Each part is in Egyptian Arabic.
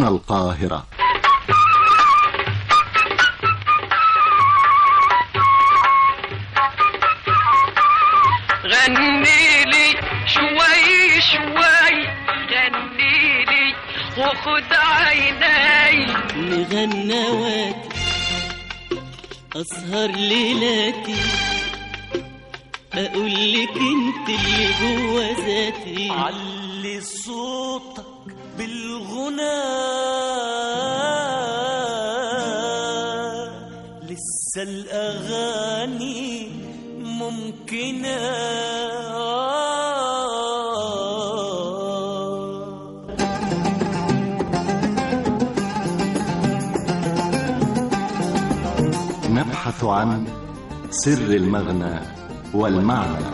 من القاهرة غني لي شوي شوي غني لي وخد عيني مغنواتي أسهر ليلاتي أقول لك أنت اللي جوا ذاتي علي صوتك بالغنى لسه الأغاني ممكنة نبحث عن سر المغنى والمعنى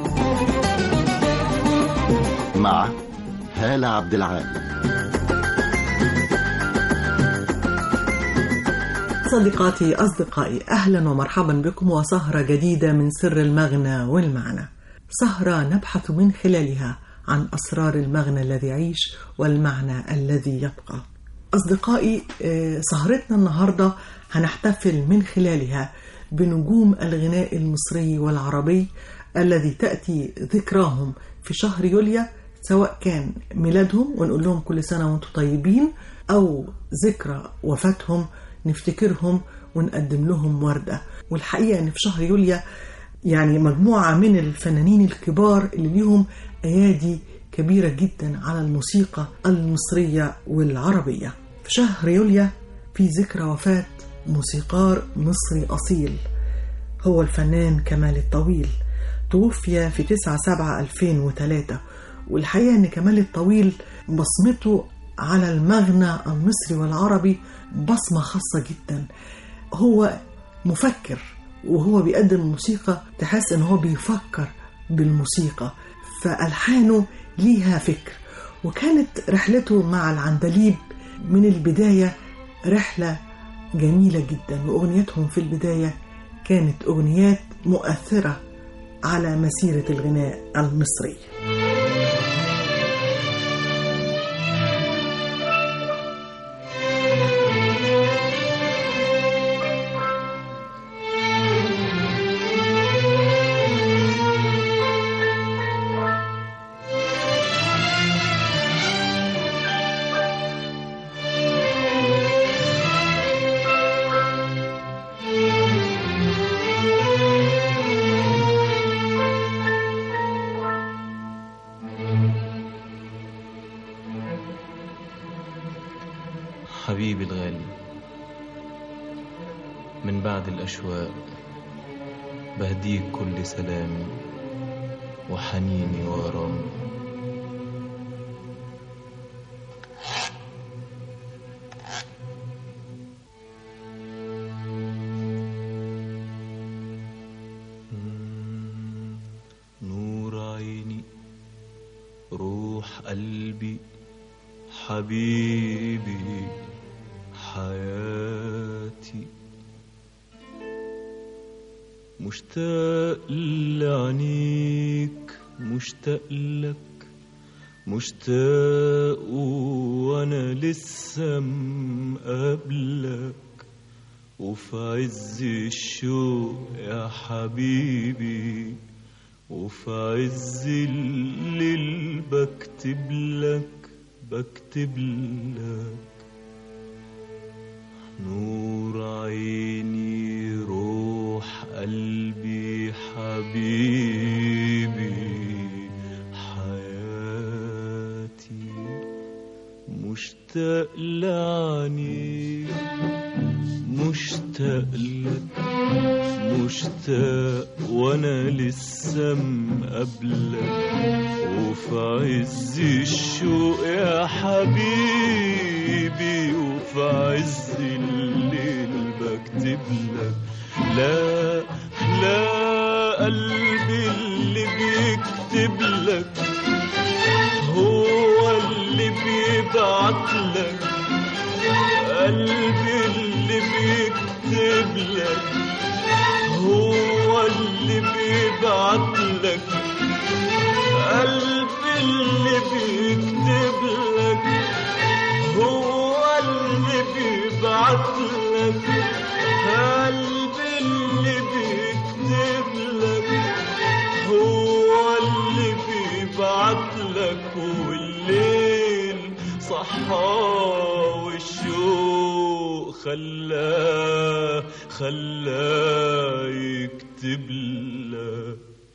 مع هالة عبد العال صديقاتي أصدقائي أهلا ومرحبا بكم وسهرة جديدة من سر المغنى والمعنى سهرة نبحث من خلالها عن أسرار المغنى الذي يعيش والمعنى الذي يبقى أصدقائي آه، سهرتنا النهاردة هنحتفل من خلالها بنجوم الغناء المصري والعربي الذي تأتي ذكراهم في شهر يوليو سواء كان ميلادهم ونقول لهم كل سنة وانتم طيبين أو ذكرى وفاتهم نفتكرهم ونقدم لهم وردة والحقيقة أن في شهر يوليو يعني مجموعة من الفنانين الكبار اللي ليهم أيادي كبيرة جدا على الموسيقى المصرية والعربية في شهر يوليو في ذكرى وفاة موسيقار مصري أصيل هو الفنان كمال الطويل توفي في 9 7 2003 والحقيقة أن كمال الطويل بصمته على المغنى المصري والعربي بصمة خاصة جدا هو مفكر وهو بيقدم الموسيقى تحس ان هو بيفكر بالموسيقى فألحانه ليها فكر وكانت رحلته مع العندليب من البداية رحلة جميلة جدا وأغنيتهم في البداية كانت أغنيات مؤثرة على مسيرة الغناء المصري حبيبي الغالي من بعد الأشواق بهديك كل سلامي وحنيني وغرامي نور عيني روح قلبي حبيبي حياتي مشتاق لعينيك مشتاق لك مشتاق وانا لسه مقابلك وفي عز الشوق يا حبيبي وفي عز الليل بكتب لك بكتب لك نور عيني روح قلبي حبيبي حياتي مشتاق لعنيك مشتاق لك مشتاق وانا لسه مقابلك وفي عز الشوق يا حبيبي وفي عز الليل بكتب لك لا لا قلبي اللي بيكتب لك هو اللي بيبعت لك قلبي اللي بيكتب لك هو اللي بيبعت لك قلبي اللي بيكتب لك هو بيبعتلك قلبي اللي بيكتب لك هو اللي بيبعتلك والليل صحى والشوق خلاه خلاه يكتب لك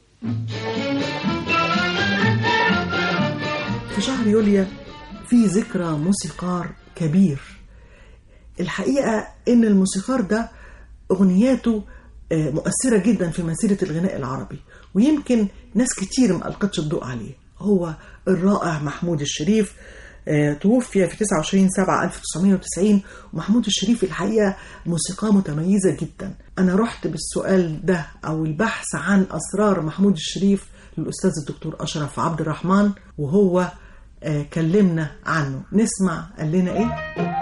في شهر يوليو في ذكرى موسيقار كبير الحقيقة إن الموسيقار ده أغنياته آه، مؤثرة جدا في مسيرة الغناء العربي ويمكن ناس كتير ما ألقتش الضوء عليه هو الرائع محمود الشريف آه، توفي في 29 7 1990 ومحمود الشريف الحقيقة موسيقاه متميزة جدا أنا رحت بالسؤال ده أو البحث عن أسرار محمود الشريف للأستاذ الدكتور أشرف عبد الرحمن وهو آه، كلمنا عنه نسمع قال لنا إيه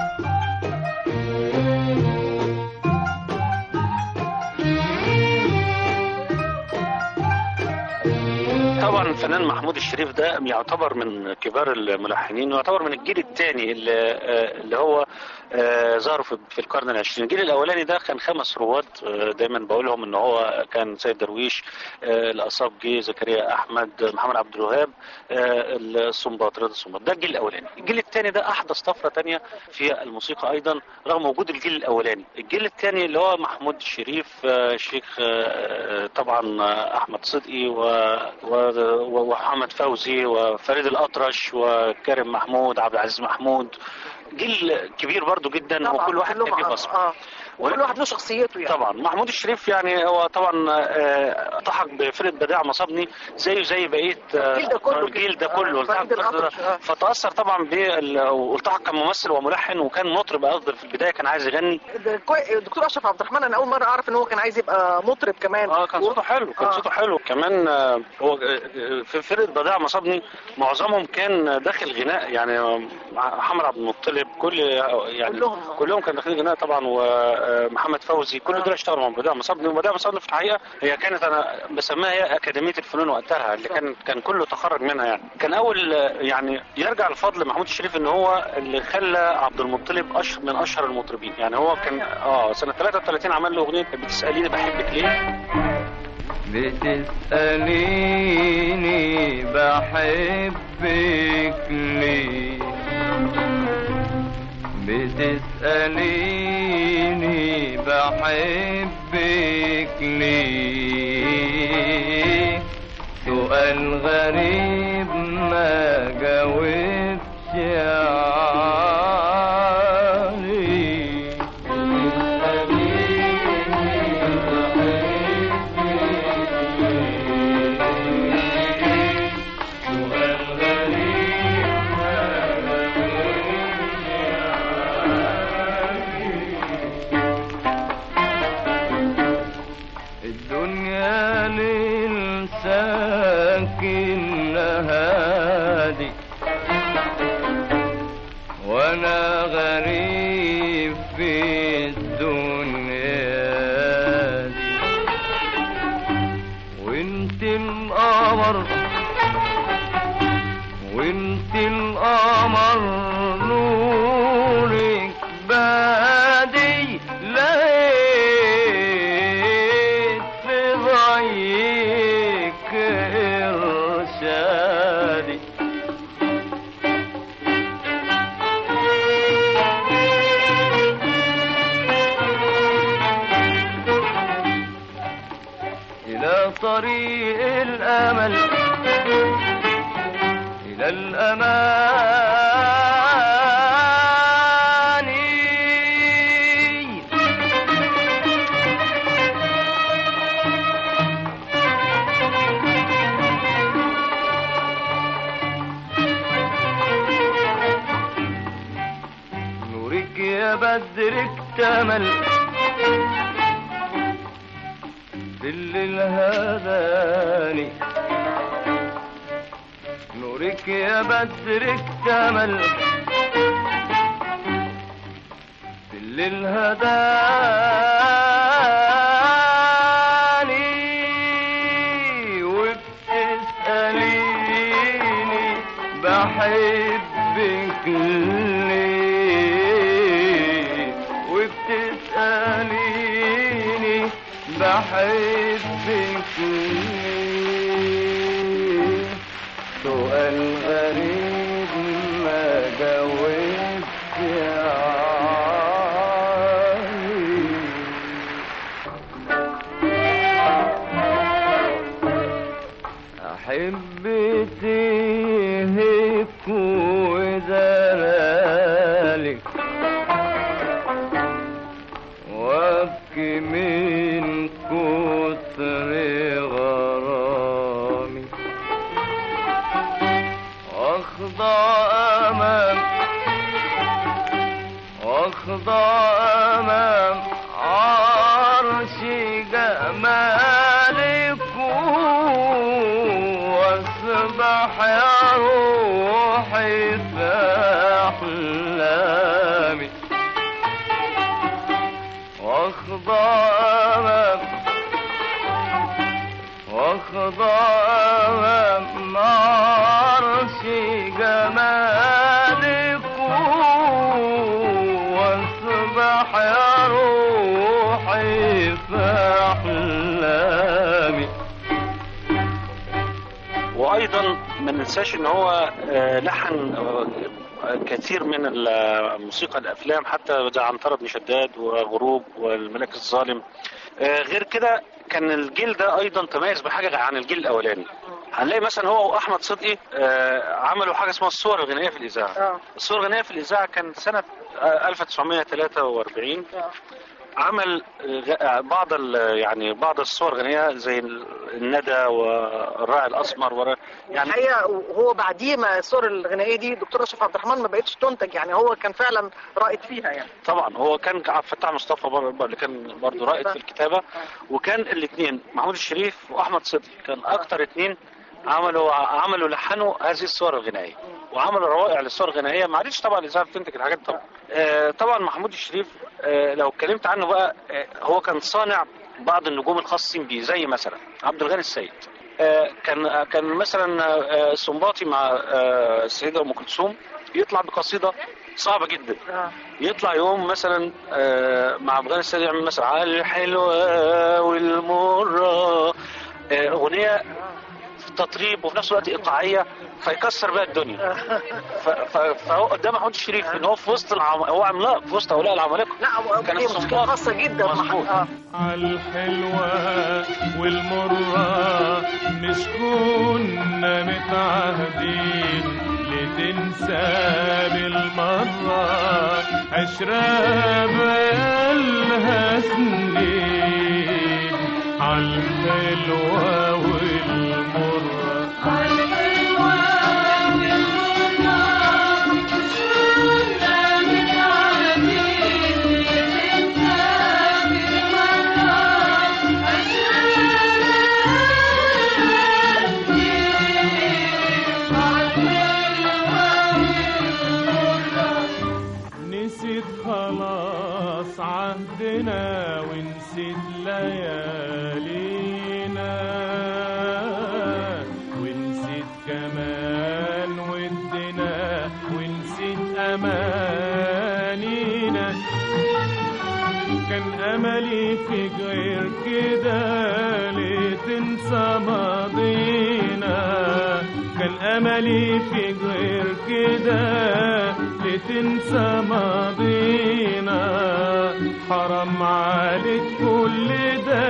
طبعا الفنان محمود الشريف ده يعتبر من كبار الملحنين ويعتبر من الجيل الثاني اللي, آه، اللي هو آه، ظهروا في في القرن العشرين الجيل الاولاني ده كان خمس رواد آه، دايما بقولهم ان هو كان سيد درويش آه، الاصابجي زكريا احمد محمد عبد الوهاب آه، السنباط رضا السنباط ده الجيل الاولاني الجيل الثاني ده احدث طفره ثانيه في الموسيقى ايضا رغم وجود الجيل الاولاني الجيل الثاني اللي هو محمود الشريف آه، الشيخ آه، طبعا آه، احمد صدقي و- و- ومحمد فوزي وفريد الاطرش وكريم محمود عبد العزيز محمود جيل كبير برضو جدا وكل واحد كان ليه بصمه اه وكل واحد له شخصيته يعني طبعا محمود الشريف يعني هو طبعا آه، التحق بفرقه بديع مصابني زيه زي بقيه آه، الجيل ده كله الجيل ده كده. كله آه، التحق فريد الأطرش، بفرقة- آه. فتاثر طبعا بال والتحق كممثل وملحن وكان مطرب قصدي في البدايه كان عايز يغني ده كوي- الدكتور اشرف عبد الرحمن انا اول مره اعرف ان هو كان عايز يبقى مطرب كمان اه كان صوته حلو كان آه. صوته حلو كمان آه، هو آه، في فرقه بديع مصابني معظمهم كان داخل غناء يعني آه، محمد عبد المطلب كل يعني كلهم. كلهم كانوا داخلين غناء طبعا ومحمد فوزي كل دول اشتغلوا مع بديع مصابني وبديع مصابني في الحقيقه هي كانت انا بسميها هي اكاديميه الفنون وقتها اللي كان كان كله تخرج منها يعني كان اول آه، يعني يرجع الفضل محمود الشريف ان هو اللي خلى عبد المطلب أش من اشهر المطربين يعني هو كان اه سنه 33 عمل له اغنيه بتساليني بحبك ليه بتسأليني بحبك ليه بتسأليني بحبك ليه سؤال غريب ما جاوبش عليه الدنيا للساكن هادي وانا غريب في الدنيا دي وانت القمر وانت القمر نورك بادي لقيت في ضيق ارشادي إلى طريق الأمل إلى الأمان نورك يا بدر اكتمل ظل الهداني نورك يا بدر اكتمل ظل الهداني وبتسأليني بحبك ليه أحبك ليه سؤال غريب ما جاوبت عليه أحب تهك وزلالك وابكي من كتر غرامي واخضع امام واخضع امام عرش جمالك واسبح يا روحي في احلامي واخضع امام واخضع امام عرش جمالك واسبح يا روحي في احلامي وايضا ما ننساش ان هو آه، لحن آه، كثير من الموسيقى الافلام حتى زي عنترة بن شداد وغروب والملك الظالم آه، غير كده كان الجيل ده ايضا تميز بحاجه عن الجيل الاولاني هنلاقي مثلا هو واحمد صدقي آه، عملوا حاجه اسمها الصور الغنائيه في الاذاعه اه الصور الغنائيه في الاذاعه كان سنه آه، 1943 اه عمل غ- بعض ال- يعني بعض الصور الغنائيه زي الندى والراعي الاسمر ورا- يعني الحقيقه وهو بعديه ما الصور الغنائيه دي دكتور اشرف عبد الرحمن ما بقتش تنتج يعني هو كان فعلا رائد فيها يعني طبعا هو كان عبد الفتاح مصطفى بر- اللي كان برضه رائد في الكتابه وكان الاثنين محمود الشريف واحمد صدقي كان اكتر اثنين عملوا عملوا لحنوا هذه الصور الغنائيه وعملوا روائع للصور الغنائيه ما عادش طبعا الاذاعه بتنتج الحاجات دي طبعا آه طبعا محمود الشريف آه لو اتكلمت عنه بقى آه هو كان صانع بعض النجوم الخاصين بيه زي مثلا عبد الغني السيد آه كان آه كان مثلا آه السنباطي مع آه السيده ام كلثوم يطلع بقصيده صعبه جدا اه يطلع يوم مثلا آه، مع افغان السيد يعمل مثلا على الحلوه والمره آه، اغنيه تطريب وفي نفس الوقت ايقاعيه فيكسر بقى الدنيا ف- ف- فهو قدام محمود الشريف ان هو في وسط العم... هو عملاق في وسط هؤلاء العمالقه لا هو كان دي اسمه موسيقى صنباط. خاصه جدا مع- مظبوط. اه عالحلوة والمرة مش كنا متعهدين لتنسى بالمرة عشرة بقالها سنين عالحلوة والمرة نسيت خلاص عهدنا ونسيت ليالينا ونسيت كمان ودنا ونسيت أمانينا كان أملي في غير كده ليه تنسى ماضينا كان أملي في غير كده ليه تنسى ماضينا حرام عليك كل ده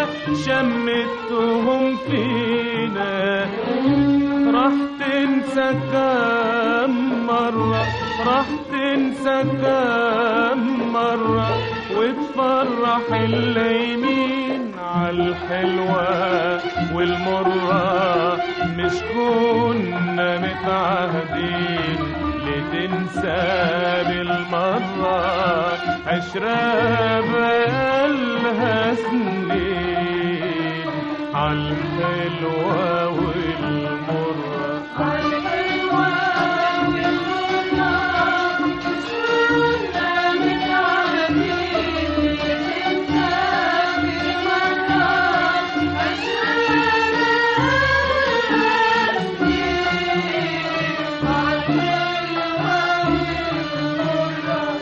شمتهم فينا راح تنسى كم مرة راح تنسى كم مرة وتفرح الليمين عالحلوة والمرة مش كنا متعهدين لتنسى بالمرة عشرة بقالها سنين عالحلوة والمرة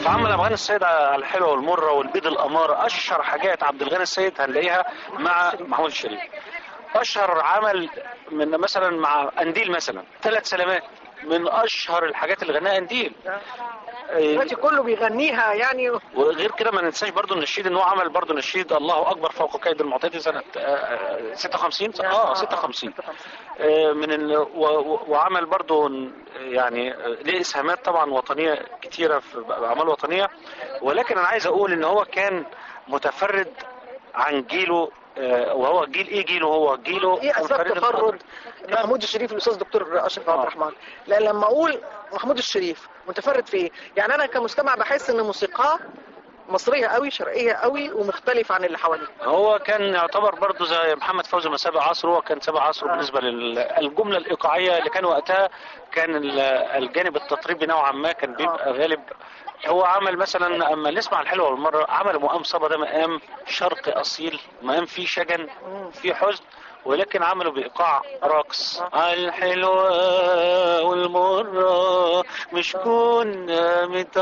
فعمل افغان السيد على الحلوه والمره والبيض الاماره اشهر حاجات عبد الغني السيد هنلاقيها مع محمود الشريف اشهر عمل من مثلا مع قنديل مثلا ثلاث سلامات من اشهر الحاجات اللي غناها قنديل دلوقتي كله بيغنيها يعني وغير كده ما ننساش برضو النشيد ان هو عمل برضو نشيد الله اكبر فوق كيد المعتدي سنه آه، آه، 56 اه 56 آه، من ال... و... و- وعمل برضو يعني آه، ليه اسهامات طبعا وطنيه كتيره في اعمال وطنيه ولكن انا عايز اقول ان هو كان متفرد عن جيله آه، وهو جيل ايه جيله هو جيله ايه اسباب منفرد تفرد محمود الشريف الاستاذ دكتور اشرف عبد الرحمن لا لما اقول محمود الشريف متفرد في ايه يعني انا كمستمع بحس ان موسيقاه مصريه قوي شرقيه قوي ومختلف عن اللي حواليه هو كان يعتبر برضه زي محمد فوزي ما سابق عصره هو كان سابق عصره بالنسبه للجمله الايقاعيه اللي كان وقتها كان ال- الجانب التطريبي نوعا ما كان بيبقى غالب هو عمل مثلا اما نسمع الحلوه والمره عمل مقام صبا ده مقام شرقي اصيل مقام فيه شجن فيه حزن ولكن عملوا بايقاع رقص الحلوه والمره مش كنا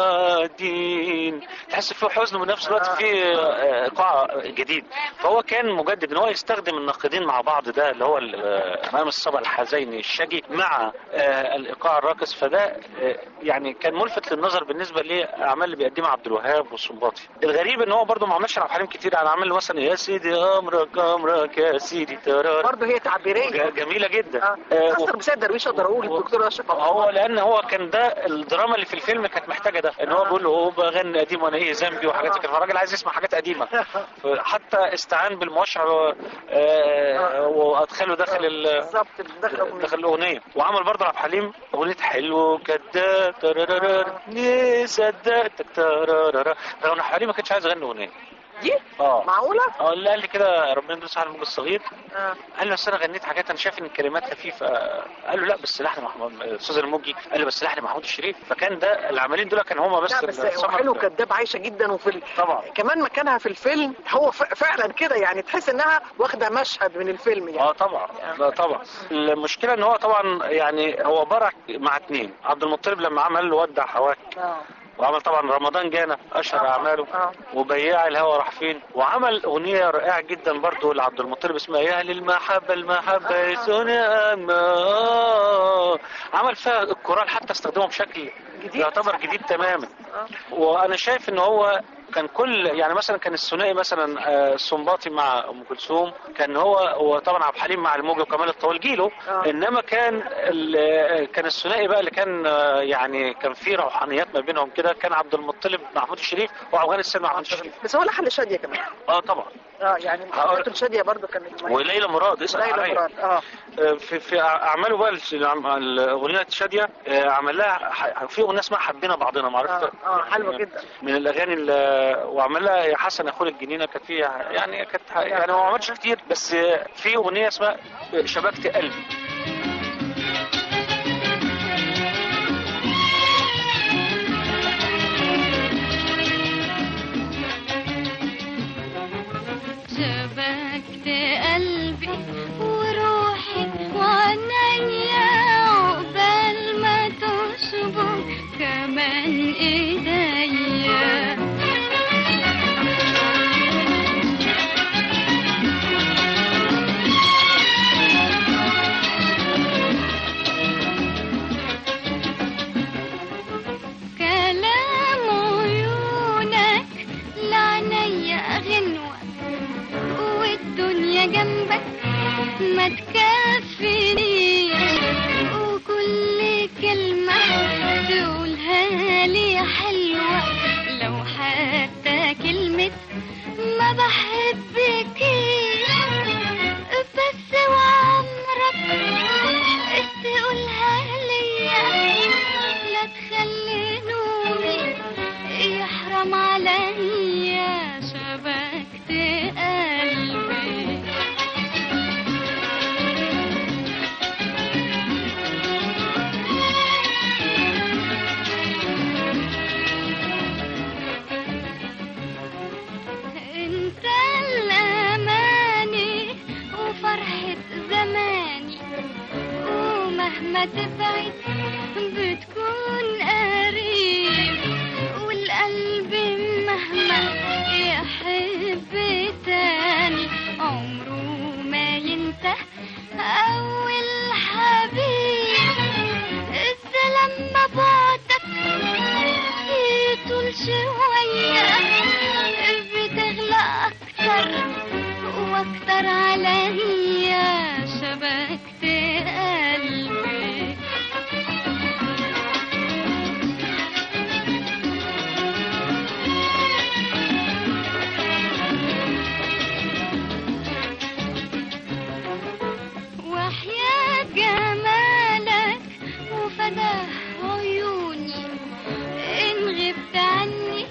متعدين تحس فيه حزن وفي نفس الوقت فيه آه، ايقاع جديد فهو كان مجدد ان هو يستخدم الناقدين مع بعض ده اللي هو ال- آه، امام الصبا الحزيني الشجي مع آه، الايقاع الراقص فده آه، يعني كان ملفت للنظر بالنسبه لاعمال اللي بيقدمها عبد الوهاب والسنباطي الغريب ان هو برضه ما عملش عبد الحليم كتير يعني عمل مثلا يا سيدي امرك امرك يا سيدي ترى برضه هي تعبيريه ج- جميله جدا اه آه، اثر بسيد درويش اقدر اقول الدكتور اشرف عبد هو الرحمن لان هو كان ده الدراما اللي في الفيلم كانت محتاجه ده ان هو بيقول له هو بغني قديم وانا ايه ذنبي وحاجات زي كده فالراجل عايز يسمع حاجات قديمه حتى استعان بالموشع آه، وادخله داخل ال بالظبط دخل دخل الاغنيه وعمل برضه عبد الحليم اغنيه حلو كداب ترارارار ني صدقتك ترارارار رغم ان عبد الحليم ما كانش عايز يغني اغنيه دي اه معقوله اه اللي قال لي كده ربنا يدوس على الموج الصغير اه قال له اصل انا غنيت حاجات انا شايف ان الكلمات خفيفه قال له لا بس لحن محمود الاستاذ الموجي قال له بس لحن محمود الشريف فكان ده العملين دول كان هما بس لا بس السمر حلو ده. كداب عايشه جدا وفي ال... طبعا كمان مكانها في الفيلم هو ف... فعلا كده يعني تحس انها واخده مشهد من الفيلم يعني اه طبعا لا طبعا المشكله ان هو طبعا يعني هو برع مع اتنين عبد المطلب لما عمل ودع هواك اه وعمل طبعا رمضان جانا اشهر آه. اعماله آه. وبياع الهوى راح فين وعمل اغنيه رائعه جدا برضو لعبد المطلب اسمها يا اهل المحبه المحبه يسوني اما عمل فيها الكورال حتى استخدمه بشكل جديد. يعتبر جديد تماما وانا شايف ان هو كان كل يعني مثلا كان الثنائي مثلا آه، السنباطي مع ام كلثوم كان هو وطبعا عبد الحليم مع الموجي وكمال الطويل جيله آه. انما كان ال- كان الثنائي بقى اللي كان آه، يعني كان في روحانيات ما بينهم كده كان عبد المطلب مع محمود الشريف وعبد الغني السيد مع محمود الشريف بس هو لحن شاديه كمان اه طبعا اه يعني هقول- محطة شاديه برضه كانت وليلى مراد اسال ليلى عليا مراد اه آه، في في اعماله بقى الع- الاغنيه شاديه آه، عمل لها ح- في اغنيه اسمها حبينا بعضنا معرفة اه اه حلوه جدا من الاغاني اللي وعمل لها يا حسن يا اخويا الجنينه كانت فيها يعني كانت يعني هو ما عملش كتير بس آه، في اغنيه اسمها شبكت قلبي شبكت قلبي وروحي وعينيا عقبال ما تشبك كمان ايديا كلام عيونك لعنيا غنوة والدنيا جنبك ما تكفينيش وكل كلمة تقولها لي حلوة لو حتى كلمة ما بحبكيش بس وعمرك تقولها ليا لا تخلي نومي يحرم عليا شبكت قلبي انت الاماني وفرحة زماني ومهما تبعد بتكون قريب والقلب يحب تاني عمره ما ينسى أول حبيب إذا لما بعدك يطول شوية بتغلى أكتر وأكتر عليا شبكت قلبي وحياة جمالك وفداه عيوني إن غبت عني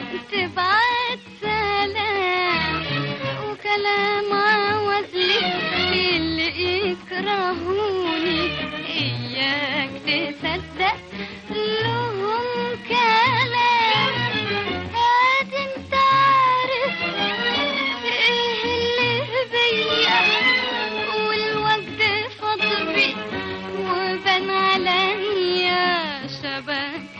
تبعت سلام وكلام عوز لي اللي يكرهوني إياك تصدق لهم كلام قد انت عارف ايه اللي بيا والوجد فضبي وبان عليا شبكت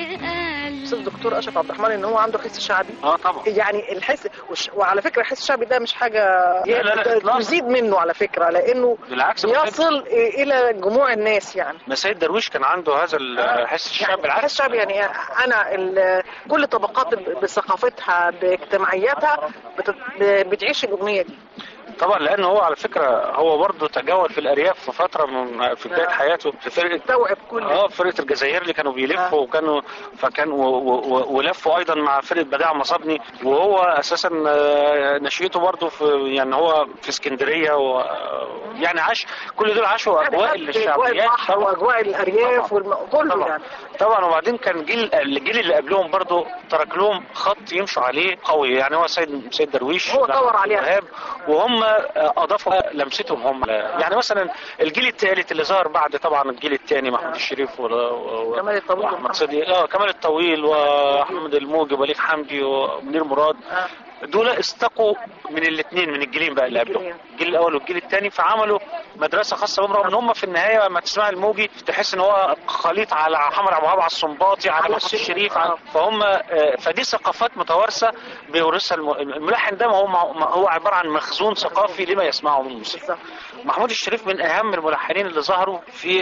قلبي استاذ الدكتور اشرف عبد الرحمن ان هو عنده حس شعبي اه طبعا يعني الحس وش- وعلى فكره الحس الشعبي ده مش حاجه لا، لا، لا، إطلاقاً. تزيد منه على فكره لانه بالعكس ما كانش- يصل الى جموع الناس يعني ما سيد درويش كان عنده هذا الحس الشعبي يعني بالعكس الحس الشعبي يعني انا ال- كل طبقات ب- بثقافتها باجتماعياتها بت- ب- بتعيش الاغنيه دي طبعا لان هو على فكره هو برضه تجول في الارياف في فتره من في بدايه آه. حياته في فرقه استوعب كل اه فرقه الجزائر اللي كانوا بيلفوا آه. وكانوا فكان و- و- و- ولفوا ايضا مع فرقه بداع مصابني وهو اساسا آه، نشيته برضه في يعني هو في اسكندريه و يعني عاش كل دول عاشوا يعني اجواء خد اجواء الشعبيات البحر طبعا واجواء الارياف والم... كله طبعا يعني طبعا وبعدين كان جيل الجيل اللي قبلهم برضه ترك لهم خط يمشوا عليه قوي يعني هو سيد سيد درويش هو طور عليها. وهاب وهم اضافوا لمستهم هم يعني مثلا الجيل الثالث اللي ظهر بعد طبعا الجيل الثاني محمود الشريف و... و... كمال الطويل واحمد ومحمد. صديق اه كمال الطويل واحمد الموجب وليد حمدي ومنير مراد آه. دول استقوا من الاثنين من الجيلين بقى اللي قبلهم الجيلين. الجيل الاول والجيل الثاني فعملوا مدرسه خاصه بهم رغم ان هم في النهايه لما تسمع الموجي تحس ان هو خليط على محمد عبد الوهاب على الصنباطي على على محمود الشريف. الشريف آه. على- فهم آه، فدي ثقافات متوارثه بيورثها الم- الملحن ده ما هو ما هو عباره عن مخزون ثقافي لما يسمعه من الموسيقى بالظبط. محمود الشريف من اهم الملحنين اللي ظهروا في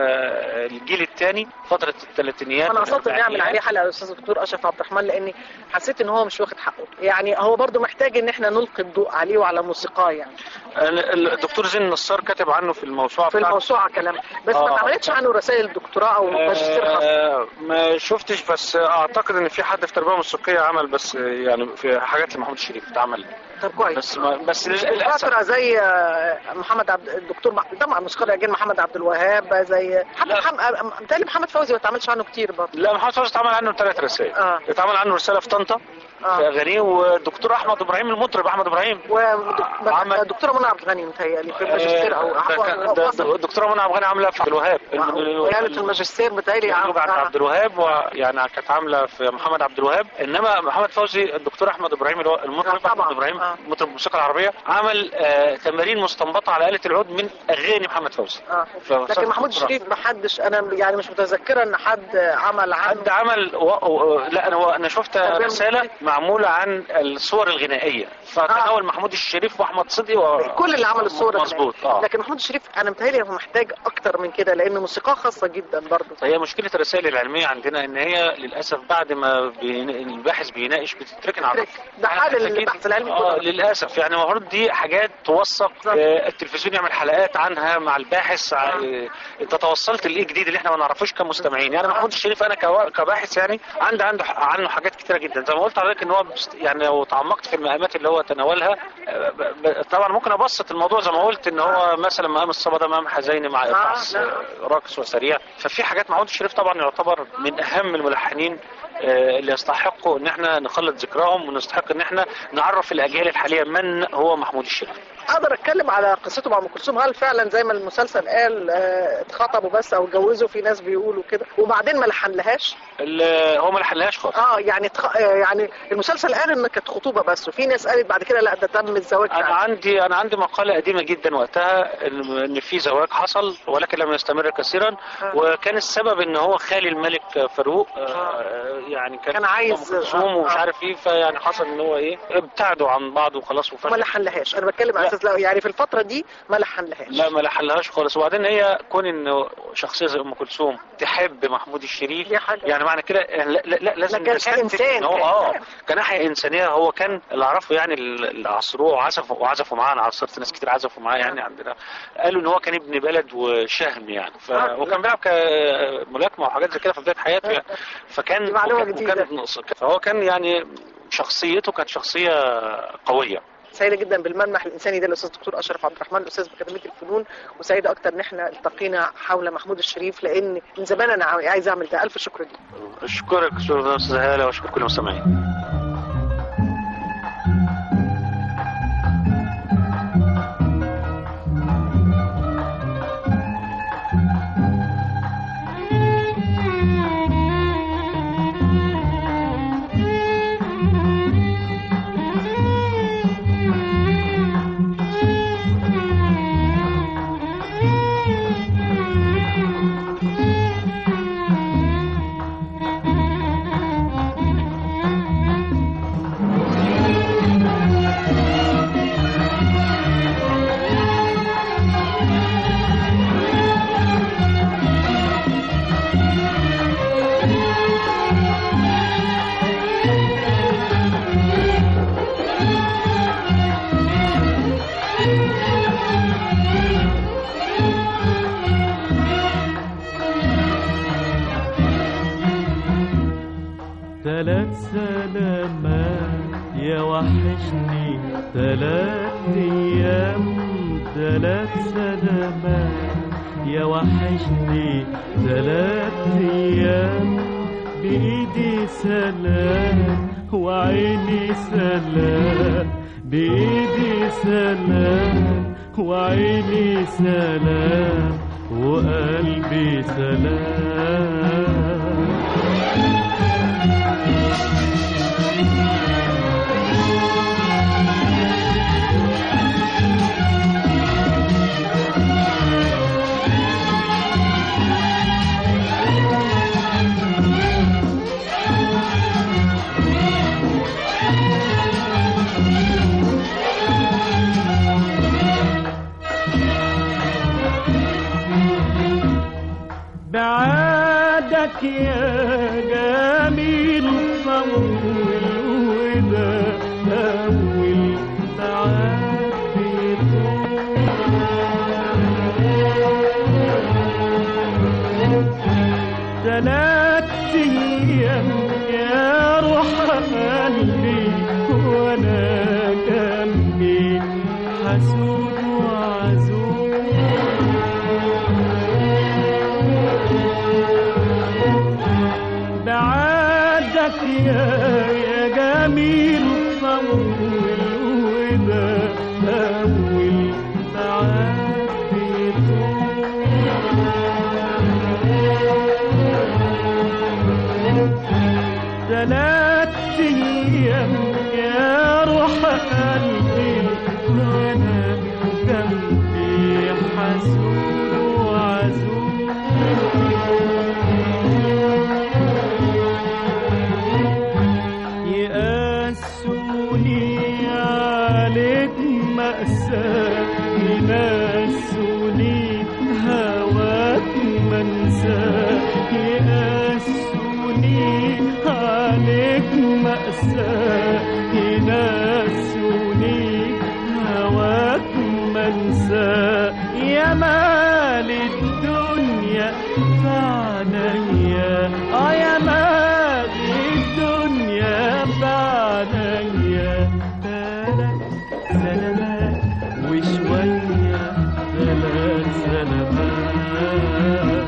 آه، الجيل الثاني فتره الثلاثينيات انا قصدت نعمل والأربعينيات. عليه حلقه يا استاذ الدكتور اشرف عبد الرحمن لاني حسيت ان هو مش واخد حقه يعني هو برضو محتاج ان احنا نلقي الضوء عليه وعلى موسيقاه يعني الدكتور زين النصار كاتب عنه في الموسوعه في بتاعته. الموسوعه كلام بس ما آه. اتعملتش عنه رسائل دكتوراه او ماجستير خاص آه، ما شفتش بس اعتقد ان في حد في تربيه موسيقيه عمل بس يعني في حاجات لمحمود الشريف اتعمل طب كويس بس ما بس مش للاسف فترة زي آه، محمد عبد الدكتور مح- طبعا موسيقار الأجيال محمد عبد الوهاب زي حتى لا. محمد متهيألي محمد فوزي ما اتعملش عنه كتير برضه لا محمد فوزي اتعمل عنه ثلاث رسائل آه. اتعمل عنه رساله في طنطا آه. في اغانيه والدكتور احمد ابراهيم المطرب احمد ابراهيم عمل- والدكتورة منى عبد الغني متهيألي في الماجستير أو آه، ده- ده- الدكتوره منى عبد الغني عامله في عبد الوهاب وقالت الماجستير متهيألي يعني عن آه. عبد الوهاب ويعني كانت عامله في محمد عبد الوهاب انما محمد فوزي الدكتور احمد ابراهيم اللي هو المطرب آه، طبعاً. احمد ابراهيم آه. مطرب الموسيقى العربيه عمل آه تمارين مستنبطه على اله العود من اغاني محمد فوزي آه. ف- لكن محمود دكتوراه. الشريف ما حدش انا يعني مش متذكره ان حد عمل عنه حد عمل و... و... لا انا انا شفت تربية رساله موسيقية. معموله عن الصور الغنائيه فتناول محمود الشريف واحمد صدقي و... كل اللي عمل الصورة مظبوط اه لكن محمود الشريف انا متهيألي هو محتاج اكتر من كده لان موسيقاه خاصه جدا برضه هي مشكلة الرسائل العلمية عندنا إن هي للأسف بعد ما بين... الباحث بيناقش بتتركن على الرف. ده حال أكيد. البحث العلمي اه كله. للأسف يعني المفروض دي حاجات توثق آه التلفزيون يعمل حلقات عنها مع الباحث آه أنت توصلت لإيه جديد اللي إحنا ما نعرفش كمستمعين يعني محمود الشريف أنا كوا... كباحث يعني عندي عنده عنه حاجات كتيرة جدا زي ما قلت لحضرتك إن هو بست... يعني لو تعمقت في المقامات اللي هو تناولها آه ب... ب... طبعا ممكن أبسط الموضوع زي ما قلت إن هو مثلا مقام الصبا ده مقام حزيني مع إيقاع راقص وسريع ففي حاجات محمود الشريف طبعا يعتبر من اهم الملحنين آه، اللي يستحقوا ان احنا نخلد ذكرهم ونستحق ان احنا نعرف الاجيال الحاليه من هو محمود الشريف اقدر اتكلم على قصته مع ام كلثوم هل فعلا زي ما المسلسل قال آه، اتخطبوا بس او اتجوزوا في ناس بيقولوا كده وبعدين ما لحنلهاش ال- هو ما لحنلهاش خالص اه يعني تخ... آه، يعني المسلسل قال ان كانت خطوبه بس وفي ناس قالت بعد كده لا ده تم الزواج انا فعلا. عندي انا عندي مقاله قديمه جدا وقتها ان إن في زواج حصل ولكن لم يستمر كثيرا وكان السبب ان هو خالي الملك فاروق آه، يعني كان كان عايز- أم كلثوم ومش آه. عارف ايه فيعني حصل ان هو ايه ابتعدوا عن بعض وخلاص ما وفشل لحنلهاش انا بتكلم على لا. اساس لا يعني في الفتره دي ما لحنلهاش لا ما لحلهاش خالص وبعدين هي كون ان شخصيه زي ام كلثوم تحب محمود الشريف دي حاجة. يعني معنى كده لا, لا, لا لازم لا، كان- نستنتج كإنسان، إن هو اه كإنسان. كناحيه انسانيه هو كان اللي اعرفه يعني اللي عصروه وعزفوا وعزفوا معاه انا عصرت ناس كتير عزفوا معاه يعني عندنا قالوا ان هو كان ابن بلد وشهم يعني ف... آه. وكان بيلعب كملاكمه وحاجات زي كده في بدايه حياته يعني فكان دي معلومة وكان- جديدة. وكان فهو كان يعني شخصيته كانت شخصيه قويه سعيده جدا بالملمح الانساني ده الاستاذ الدكتور اشرف عبد الرحمن الاستاذ باكاديميه الفنون وسعيده اكتر ان احنا التقينا حول محمود الشريف لان من زمان انا عاو- عايز اعمل ده الف شكر ليك اشكرك شكرا استاذ هاله واشكر كل المستمعين تلات سلامات يا وحشني تلات ايام تلات سلامات يا وحشني تلات ايام بايدي سلام وعيني سلام بايدي سلام وعيني سلام وقلبي سلام بعادك يا جميل طول وده أول بعاد تلات أيام يا روح قلبي وأنا جنبي حسود وعزوز بعدك يا يا جميل طول وده أول بعد تلات أيام يا روح قلبي وأنا جنبي حسود وعزوز يقاسوني عليك مأساة ينسوني هواك منساه يقاسوني عليك مأساة ينسوني هواك منساه يا مال الدنيا فعنيا اه يا مال الدنيا فعنيا ثلاث سلامات وشوية ثلاث سلامات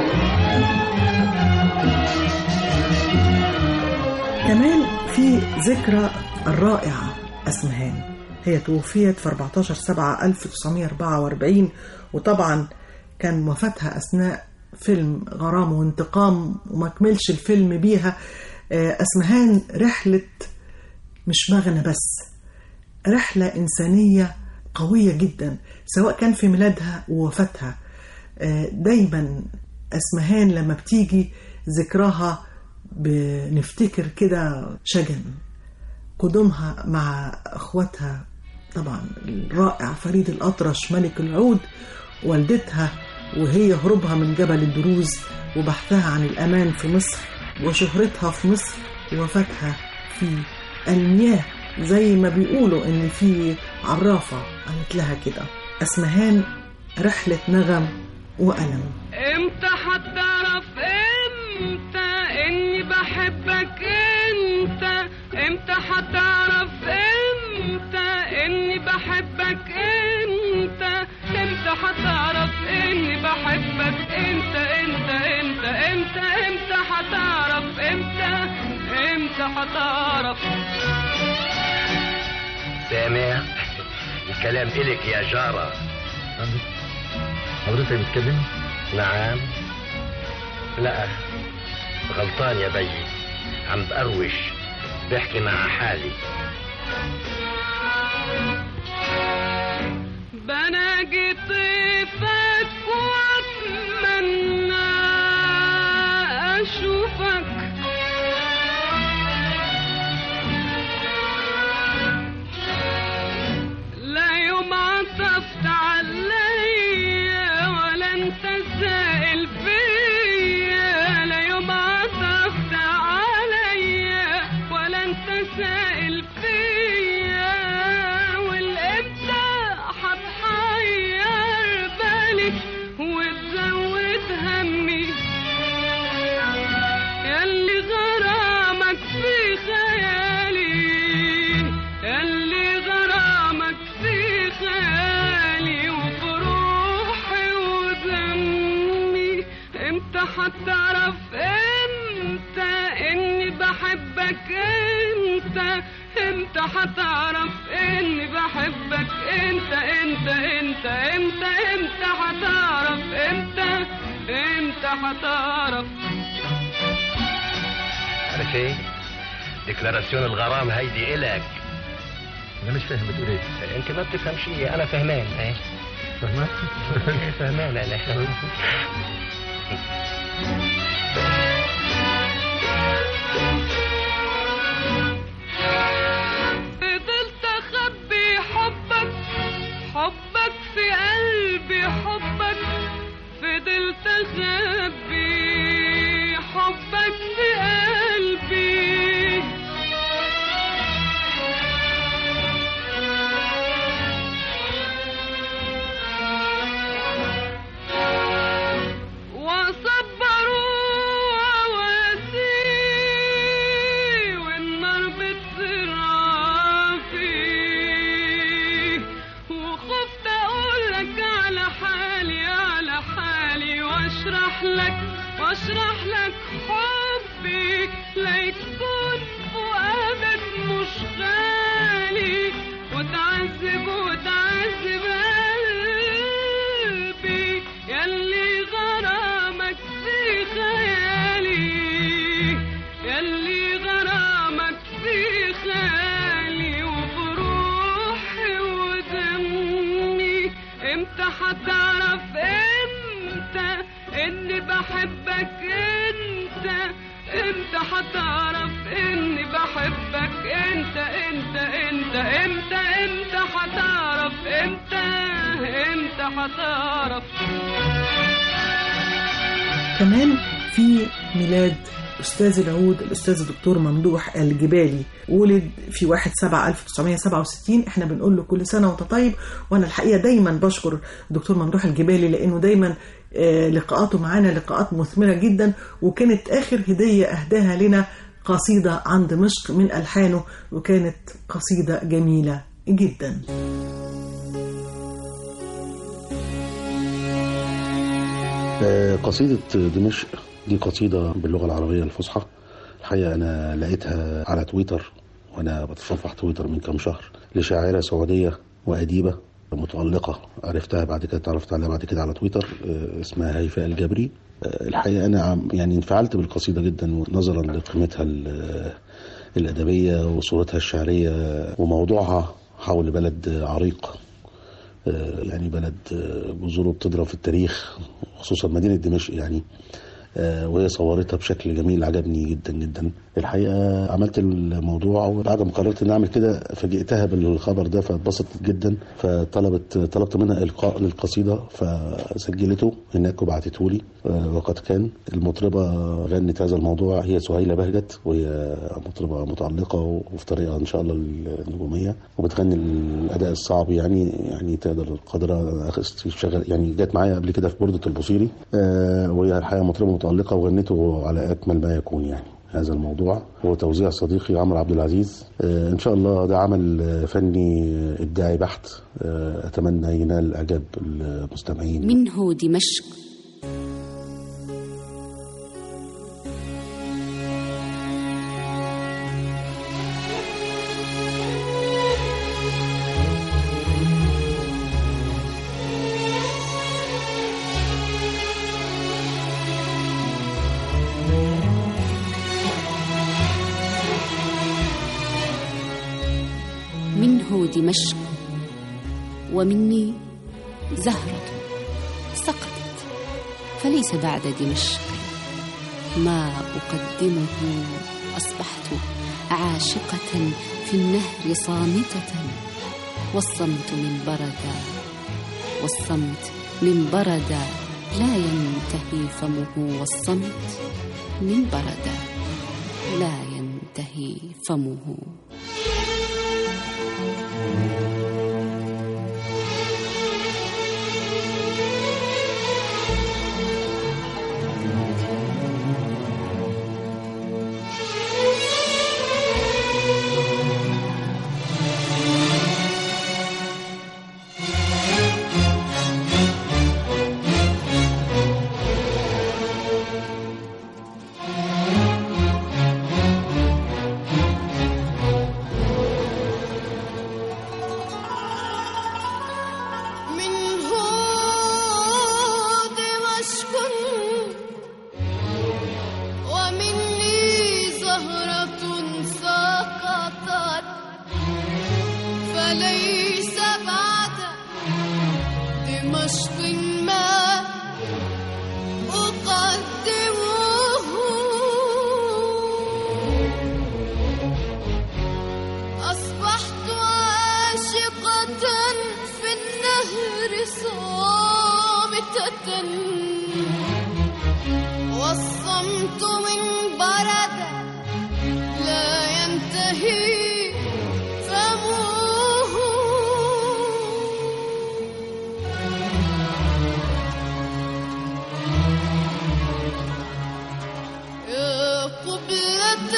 كمان في ذكرى الرائعة أسمهان هي توفيت في 14 7 1944 وطبعا كان وفاتها أثناء فيلم غرام وانتقام وما كملش الفيلم بيها آه، أسمهان رحلة مش مغنى بس رحلة إنسانية قوية جدا سواء كان في ميلادها ووفاتها آه، دايما أسمهان لما بتيجي ذكراها بنفتكر كده شجن قدومها مع اخواتها طبعا الرائع فريد الأطرش ملك العود والدتها وهي هروبها من جبل الدروز وبحثها عن الأمان في مصر وشهرتها في مصر ووفاتها في المياه زي ما بيقولوا إن في عرافة قالت لها كده اسمهان رحلة نغم وألم امتى هتعرف امتى اني بحبك انت امتى هتعرف امتى اني بحبك انت امتى هتعرف اني بحبك انت انت انت انت امتى هتعرف امتى امتى هتعرف سامع الكلام إلك يا جارة حضرتك بتكلمني؟ نعم لا غلطان يا بيي عم بقروش بحكي مع حالي بناجي طيفك واتمنى اشوفك لا يوم عطفت عليا ولا انت سائل فيا لا يوم عطفت عليا ولا انت سائل فيا والامتى هتحير بالي وتزود همي ياللي غرامك في خيالي ياللي غرامك في خيالي وفروحي ودمي امتى هتعرف انت اني بحبك انت امتى هتعرف اني بحبك انت انت انت امتى امتى هتعرف امتى امتى هتعرف عارف ايه ديكلاراسيون الغرام هيدي إلك انا مش فاهم بتقول ايه انت ما بتفهم شيء انا فهمان ايه فاهمة؟ فهمان انا فضلت اخبي حبك حبك في قلبي حبك فضلت اخبي حبك في قلبي وصبروا واسي والنار بتسرع فيه وخفت اقول لك على حالي على حالي واشرح لك واشرح لك حبي ليكون فؤادك مش غالي وتعذب وتعذب قلبي ياللي غرامك في خيالي ياللي غرامك في خيالي وبروحي ودمي امتى هتعرف امتى اني بحبك انت امتى هتعرف اني بحبك انت انت انت امتى امتى هتعرف امتى امتى هتعرف كمان في ميلاد أستاذ العود الأستاذ الدكتور ممدوح الجبالي ولد في 1 7 1967 احنا بنقول له كل سنة وانت طيب وأنا الحقيقة دايما بشكر الدكتور ممدوح الجبالي لأنه دايما آه، لقاءاته معانا لقاءات مثمرة جدا وكانت آخر هدية أهداها لنا قصيدة عن دمشق من ألحانه وكانت قصيدة جميلة جدا آه، قصيدة دمشق دي قصيدة باللغة العربية الفصحى الحقيقة أنا لقيتها على تويتر وأنا بتصفح تويتر من كام شهر لشاعرة سعودية وأديبة متألقة عرفتها بعد كده تعرفت عليها بعد كده على تويتر آه، اسمها هيفاء الجبري آه، الحقيقة أنا عم- يعني انفعلت بالقصيدة جدا نظرا لقيمتها ال- الأدبية وصورتها الشعرية وموضوعها حول بلد عريق آه، يعني بلد آه، جذوره بتضرب في التاريخ خصوصا مدينة دمشق يعني آه، وهي صورتها بشكل جميل عجبني جدا جدا الحقيقه عملت الموضوع وبعد ما قررت ان اعمل كده فاجئتها بالخبر ده فاتبسطت جدا فطلبت طلبت منها القاء للقصيده فسجلته هناك وبعتته لي آه، وقد كان المطربه غنت هذا الموضوع هي سهيله بهجت وهي مطربه متالقه وفي طريقها ان شاء الله النجوميه وبتغني الاداء الصعب يعني يعني تقدر قادره تشتغل يعني جت معايا قبل كده في برده البوصيري آه، وهي الحقيقه مطربه متالقه وغنته على اكمل ما يكون يعني هذا الموضوع هو توزيع صديقي عمرو عبد العزيز آه، ان شاء الله ده عمل آه، فني آه، ابداعي بحت آه، اتمنى ينال اعجاب المستمعين منه دمشق منه دمشق ومني زهرة سقطت فليس بعد دمشق ما أقدمه أصبحت عاشقة في النهر صامتة والصمت من بردا والصمت من بردا لا ينتهي فمه والصمت من بردا لا ينتهي فمه منه دمشق ومني زهرة سقطت فليس بعد دمشق ما أقدمه أصبحت عاشقة في النهر صامتة والصمت من برد لا ينتهي فمه يا قبلة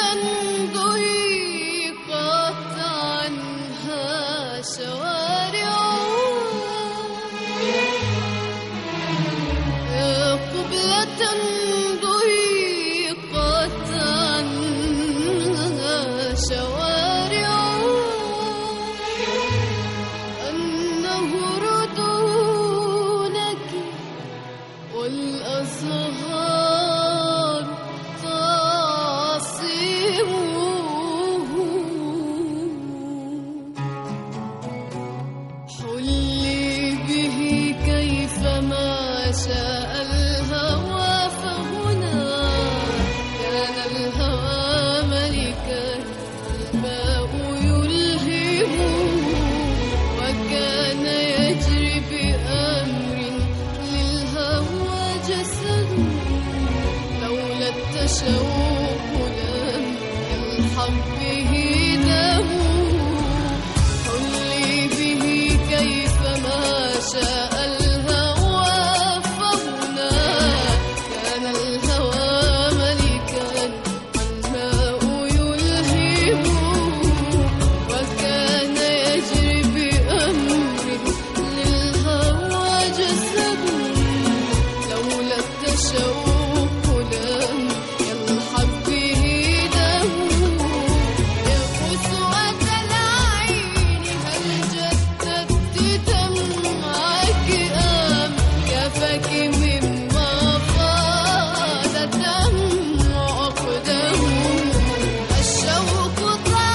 ضيقت عنها شوارع يا قبلة ضيقت عنها شوارع النهر دونك والأزهار تعصمه حلي به كيفما شاء الهوى فهنا كان الهوى ملكا الماء يلهم وكان يجري بأمر للهوى جسد لولا التشوق لم يلحق به دم حلي به كيفما شاء الهوى فهنا كان الهوى ملكا الماء يلهم وكان يجري بأمر للهوى جسد لولا التشوق لم يلحق به دم يقسوة العين هل جددت دمعك أم كفاك مما فاض الدمع أقدم الشوق طال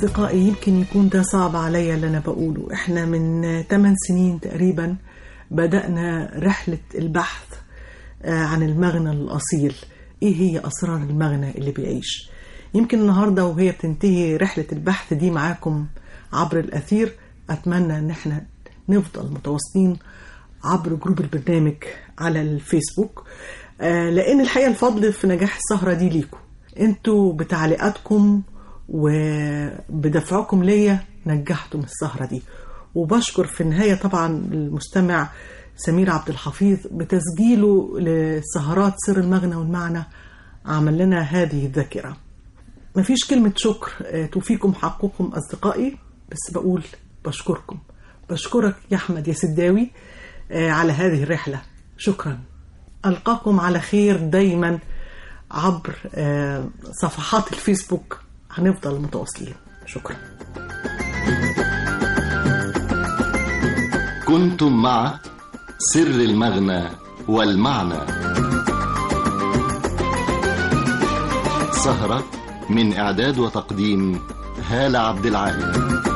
أصدقائي يمكن يكون ده صعب عليا اللي أنا بقوله إحنا من 8 سنين تقريبا بدأنا رحلة البحث آه، عن المغنى الأصيل إيه هي أسرار المغنى اللي بيعيش يمكن النهاردة وهي بتنتهي رحلة البحث دي معاكم عبر الأثير أتمنى إن إحنا نفضل متواصلين عبر جروب البرنامج على الفيسبوك آه، لأن الحقيقة الفضل في نجاح السهرة دي ليكم انتوا بتعليقاتكم وبدفعكم ليا نجحتم السهرة دي وبشكر في النهاية طبعا المستمع سمير عبد الحفيظ بتسجيله لسهرات سر المغنى والمعنى عمل لنا هذه الذاكرة مفيش كلمة شكر آه، توفيكم حقكم أصدقائي بس بقول بشكركم بشكرك يا أحمد يا سداوي آه، على هذه الرحلة شكرا ألقاكم على خير دايما عبر آه، صفحات الفيسبوك هنفضل متواصلين شكرا كنتم مع سر المغنى والمعنى سهرة من إعداد وتقديم هالة عبد العال